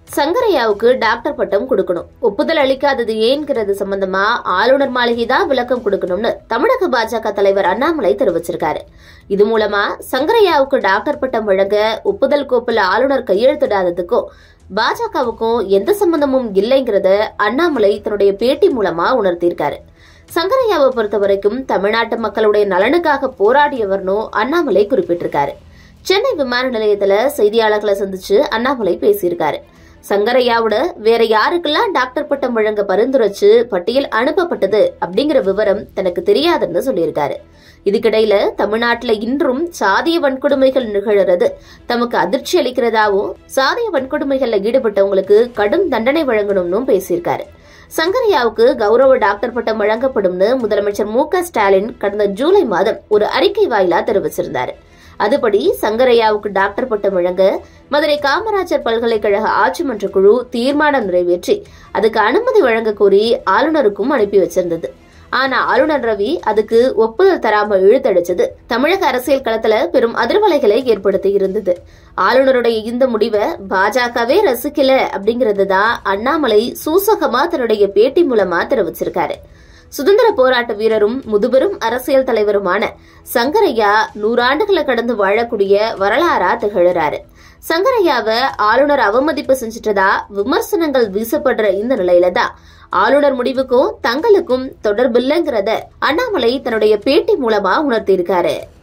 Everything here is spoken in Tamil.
சங்கரையாவுக்கு டாக்டர் பட்டம் கொடுக்கணும் ஒப்புதல் அளிக்காதது ஏன்கிறது சம்பந்தமா ஆளுநர் மாளிகை தான் விளக்கம் கொடுக்கணும்னு தமிழக பாஜக தலைவர் அண்ணாமலை தெரிவிச்சிருக்காரு இது மூலமா சங்கரையாவுக்கு டாக்டர் பட்டம் வழங்க ஒப்புதல் கோப்பில் ஆளுநர் கையெழுத்திடாததுக்கும் பாஜகவுக்கும் எந்த சம்பந்தமும் இல்லைங்கிறத அண்ணாமலை தன்னுடைய பேட்டி மூலமா உணர்த்தியிருக்காரு சங்கரையாவை பொறுத்த வரைக்கும் தமிழ்நாட்டு மக்களுடைய நலனுக்காக போராடியவர்னு அண்ணாமலை குறிப்பிட்டிருக்காரு சென்னை விமான நிலையத்துல செய்தியாளர்களை சந்திச்சு அண்ணாமலை பேசியிருக்காரு சங்கரையாவோட வேற யாருக்கெல்லாம் டாக்டர் பட்டம் வழங்க பரிந்துரைச்சு பட்டியல் அனுப்பப்பட்டது அப்படிங்கிற விவரம் தனக்கு தெரியாதுன்னு சொல்லியிருக்காரு இதுக்கிடையில தமிழ்நாட்டுல இன்றும் சாதிய வன்கொடுமைகள் நிகழறது தமக்கு அதிர்ச்சி அளிக்கிறதாவும் சாதிய வன்கொடுமைகள்ல ஈடுபட்டவங்களுக்கு கடும் தண்டனை வழங்கணும்னு பேசியிருக்காரு சங்கரையாவுக்கு கௌரவ டாக்டர் பட்டம் வழங்கப்படும்னு முதலமைச்சர் மு க ஸ்டாலின் கடந்த ஜூலை மாதம் ஒரு அறிக்கை வாயிலா தெரிவிச்சிருந்தாரு அதுபடி சங்கரையாவுக்கு டாக்டர் பட்டம் வழங்க மதுரை காமராஜர் பல்கலைக்கழக ஆட்சி மன்ற குழு தீர்மானம் நிறைவேற்றி அதுக்கு அனுமதி வழங்க கோரி ஆளுநருக்கும் அனுப்பி வச்சிருந்தது ஆனா ஆளுநர் ரவி அதுக்கு ஒப்புதல் தராம இழுத்தடிச்சது தமிழக அரசியல் களத்துல பெரும் அதிர்வலைகளை ஏற்படுத்தி இருந்தது ஆளுநருடைய இந்த முடிவை பாஜகவே ரசிக்கல அப்படிங்கறது தான் அண்ணாமலை சூசகமா தன்னுடைய பேட்டி மூலமா தெரிவிச்சிருக்காரு சுதந்திர போராட்ட வீரரும் முதுபெரும் அரசியல் தலைவருமான சங்கரையா நூறாண்டுகளை கடந்து வாழக்கூடிய வரலாறா திகழறாரு சங்கரையாவை ஆளுநர் அவமதிப்பு செஞ்சிட்டதா விமர்சனங்கள் வீசப்படுற இந்த நிலையில தான் ஆளுநர் முடிவுக்கும் தங்களுக்கும் தொடர்பில்லைங்கிறத அண்ணாமலை தன்னுடைய பேட்டி மூலமா உணர்த்தியிருக்காரு